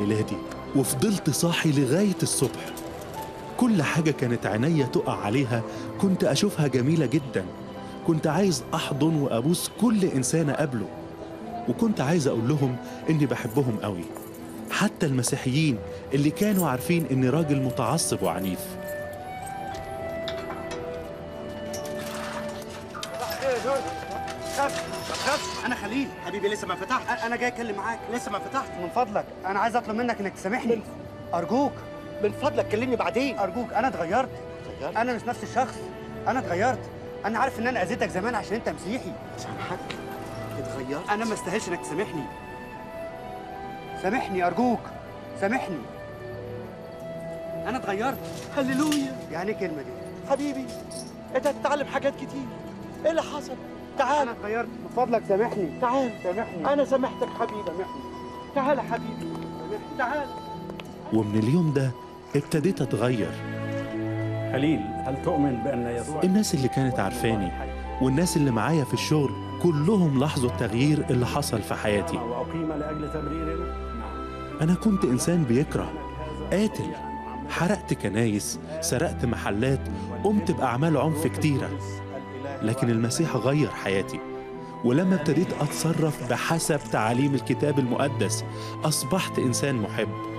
ميلادي وفضلت صاحي لغاية الصبح كل حاجة كانت عينيا تقع عليها كنت أشوفها جميلة جدا كنت عايز أحضن وأبوس كل إنسان أقابله وكنت عايز أقول لهم إني بحبهم قوي حتى المسيحيين اللي كانوا عارفين إني راجل متعصب وعنيف خافش انا خليل حبيبي لسه ما فتحت انا جاي اتكلم معاك لسه ما فتحت من فضلك انا عايز اطلب منك انك تسامحني ارجوك من فضلك كلمني بعدين ارجوك انا اتغيرت غيرت انا مش نفس الشخص انا اتغيرت انا عارف ان انا اذيتك زمان عشان انت مسيحي سامحك اتغيرت انا ما استاهلش انك تسامحني سامحني ارجوك سامحني انا اتغيرت هللويا يعني ايه الكلمه دي حبيبي انت هتتعلم حاجات كتير ايه اللي حصل تعال انا اتغيرت من فضلك سامحني تعال سامحني انا سامحتك حبيبي سامحني تعال يا حبيبي تعال ومن اليوم ده ابتديت أتغير خليل هل تؤمن بأن يسوع الناس اللي كانت عارفاني والناس اللي معايا في الشغل كلهم لاحظوا التغيير اللي حصل في حياتي وأقيم لأجل تبريرنا نعم أنا كنت إنسان بيكره قاتل حرقت كنايس سرقت محلات قمت بأعمال عنف كتيرة لكن المسيح غير حياتي ولما ابتديت أتصرف بحسب تعاليم الكتاب المقدس أصبحت إنسان محب